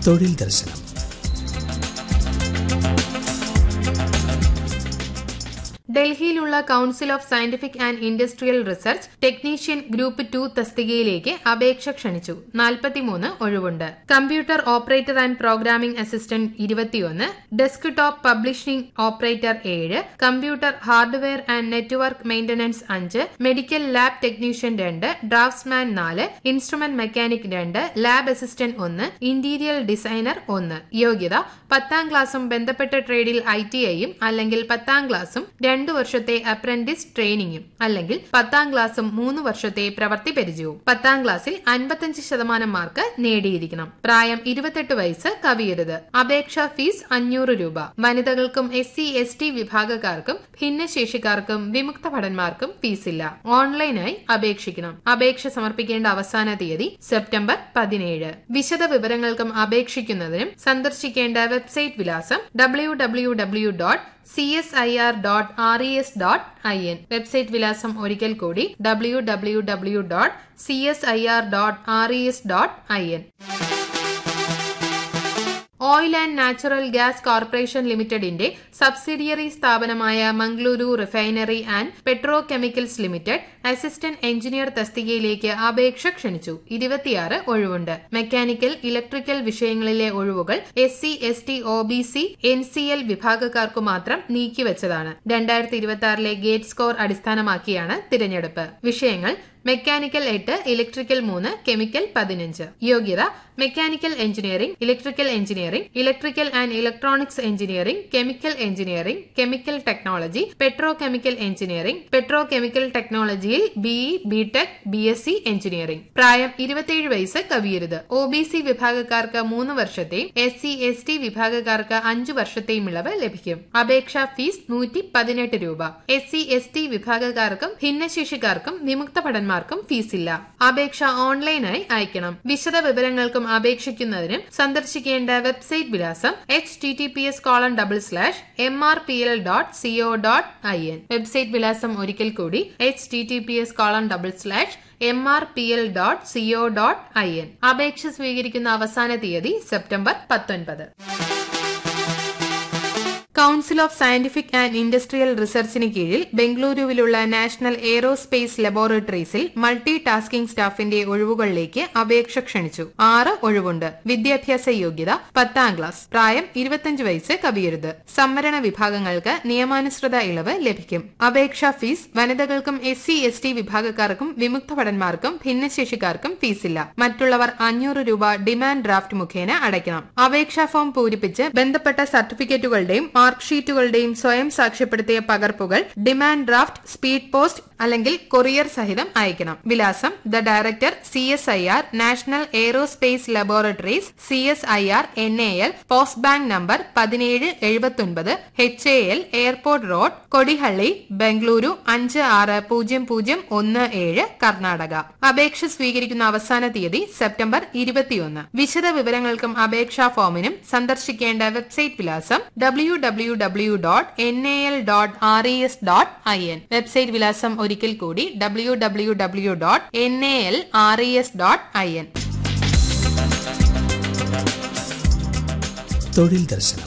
തൊഴിൽ ദർശനം ഡൽഹിയിലുള്ള council of scientific and industrial research technician group two തസ്തികയിലേക്ക് അപേക്ഷ ക്ഷണിച്ചു നാൽപ്പത്തിമൂന്ന് ഒഴിവുണ്ട് computer operator and programming assistant ഇരുപത്തിയൊന്ന് ഡെസ്ക് ടോപ്പ് പബ്ലിഷിംഗ് ഓപ്പറേറ്റർ ഏഴ് computer hardware and network maintenance അഞ്ച് മെഡിക്കൽ ലാബ് ടെക്നീഷ്യൻ രണ്ട് ഡ്രാഫ്റ്റ്സ്മാൻ നാല് ഇൻസ്ട്രുമെന്റ് മെക്കാനിക് രണ്ട് ലാബ് അസിസ്റ്റന്റ് ഒന്ന് ഇന്റീരിയർ ഡിസൈനർ ഒന്ന് യോഗ്യത പത്താം ക്ലാസ്സും ബന്ധപ്പെട്ട ട്രേഡിൽ ഐ ടി ഐയും അല്ലെങ്കിൽ പത്താം ക്ലാസ്സും രണ്ടു വർഷത്തെ അപ്രന്റീസ് ട്രെയിനിങ്ങും അല്ലെങ്കിൽ പത്താം ക്ലാസ്സും മൂന്ന് വർഷത്തെ പ്രവൃത്തി പരിചയവും പത്താം ക്ലാസ്സിൽ അൻപത്തഞ്ച് ശതമാനം മാർക്ക് നേടിയിരിക്കണം പ്രായം ഇരുപത്തെട്ട് വയസ്സ് കവിയരുത് അപേക്ഷാ ഫീസ് അഞ്ഞൂറ് രൂപ വനിതകൾക്കും എസ് സി എസ് ടി വിഭാഗക്കാർക്കും ഭിന്നശേഷിക്കാർക്കും വിമുക്ത ഭടന്മാർക്കും ഫീസില്ല ഓൺലൈനായി അപേക്ഷിക്കണം അപേക്ഷ സമർപ്പിക്കേണ്ട അവസാന തീയതി സെപ്റ്റംബർ പതിനേഴ് വിശദ വിവരങ്ങൾക്കും അപേക്ഷിക്കുന്നതിനും സന്ദർശിക്കേണ്ട വെബ്സൈറ്റ് വിലാസം W W W dot C S I R dot R E S dot I N website വിലാസം ഒരിക്കൽ കൂടി W W W dot C S I R dot R E S dot I N oil and natural gas corporation ലിമിറ്റഡിന്റെ subsidiary സ്ഥാപനമായ Mangaluru refinery and petrochemicals limited assistant engineer തസ്തികയിലേക്ക് അപേക്ഷ ക്ഷണിച്ചു ഇരുപത്തിയാറ് ഒഴിവുണ്ട് മെക്കാനിക്കൽ ഇലക്ട്രിക്കൽ വിഷയങ്ങളിലെ ഒഴിവുകൾ S C S T O B C N C L വിഭാഗക്കാർക്കു മാത്രം നീക്കിവച്ചതാണ് രണ്ടായിരത്തി ഇരുപത്തി ആറിലെ ഗേറ്റ് സ്കോർ അടിസ്ഥാനമാക്കിയാണ് തിരഞ്ഞെടുപ്പ് വിഷയങ്ങൾ മെക്കാനിക്കൽ എട്ട് ഇലക്ട്രിക്കൽ മൂന്ന് കെമിക്കൽ പതിനഞ്ച് യോഗ്യത mechanical engineering electrical engineering electrical and electronics engineering chemical engineering chemical technology petrochemical engineering petrochemical ടെക്നോളജിയിൽ BE BTech B S C engineering പ്രായം ഇരുപത്തിയേഴ് വയസ്സ് കവിയരുത് ഒ ബി സി വിഭാഗക്കാർക്ക് മൂന്ന് വർഷത്തെയും എസ് സി എസ് ടി വിഭാഗക്കാർക്ക് അഞ്ചു വർഷത്തെയും ഇളവ് ലഭിക്കും അപേക്ഷാ ഫീസ് നൂറ്റി പതിനെട്ട് രൂപ എസ് സി എസ് ടി വിഭാഗക്കാർക്കും ഭിന്നശേഷിക്കാർക്കും വിമുക്ത ഭടന്മാർക്കും ഫീസില്ല അപേക്ഷ ഓൺലൈനായി അയക്കണം വിശദ വിവരങ്ങൾക്കും അപേക്ഷിക്കുന്നതിനും സന്ദർശിക്കേണ്ട വെബ്സൈറ്റ് വിലാസം H T T P S colon double slash M R P L dot CO dot I N website വിലാസം ഒരിക്കൽ കൂടി H T T P S colon double slash M R P L dot CO dot I N അപേക്ഷ സ്വീകരിക്കുന്ന അവസാന തീയതി September പത്തൊൻപത് council of scientific and industrial റിസർച്ചിന് കീഴിൽ ബംഗളൂരുവിലുള്ള നാഷണൽ എയ്റോസ്പേസ് ലബോറട്ടറീസിൽ മൾട്ടി ടാസ്കിംഗ് സ്റ്റാഫിന്റെ ഒഴിവുകളിലേക്ക് അപേക്ഷ ക്ഷണിച്ചു ആറ് ഒഴിവുണ്ട് വിദ്യാഭ്യാസ യോഗ്യത പത്താം ക്ലാസ് പ്രായം ഇരുപത്തിയഞ്ച് വയസ്സ് കവിയരുത് സംവരണ വിഭാഗങ്ങൾക്ക് നിയമാനുസൃത ഇളവ് ലഭിക്കും അപേക്ഷാ ഫീസ് വനിതകൾക്കും എസ് സി എസ് ടി വിഭാഗക്കാർക്കും വിമുക്ത ഭടന്മാർക്കും ഭിന്നശേഷിക്കാർക്കും ഫീസില്ല മറ്റുള്ളവർ അഞ്ഞൂറ് രൂപ ഡിമാൻഡ് ഡ്രാഫ്റ്റ് മുഖേന അടയ്ക്കണം അപേക്ഷാ ഫോം പൂരിപ്പിച്ച് ബന്ധപ്പെട്ട സർട്ടിഫിക്കറ്റുകളുടെയും മാർക്ക് ഷീറ്റുകളുടെയും സ്വയം സാക്ഷ്യപ്പെടുത്തിയ പകർപ്പുകൾ ഡിമാൻഡ് ഡ്രാഫ്റ്റ് സ്പീഡ് പോസ്റ്റ് അല്ലെങ്കിൽ കൊറിയർ സഹിതം അയക്കണം വിലാസം the director C S I R national aerospace laboratories C S I R N A L post bag number പതിനേഴ് എഴുപത്തൊൻപത് H A L airport road Kodihalli Bengaluru അഞ്ച് ആറ് പൂജ്യം പൂജ്യം ഒന്ന് ഏഴ് കർണാടക അപേക്ഷ സ്വീകരിക്കുന്ന അവസാന തീയതി സെപ്റ്റംബർ ഇരുപത്തിയൊന്ന് വിശദ വിവരങ്ങൾക്കും അപേക്ഷാ ഫോമിനും സന്ദർശിക്കേണ്ട വെബ്സൈറ്റ് വിലാസം W W W dot N A L dot R E S dot I N website വിലാസം ഒരിക്കൽ കൂടി W W W dot N A L R E S dot I N തൊഴിൽ ദർശനം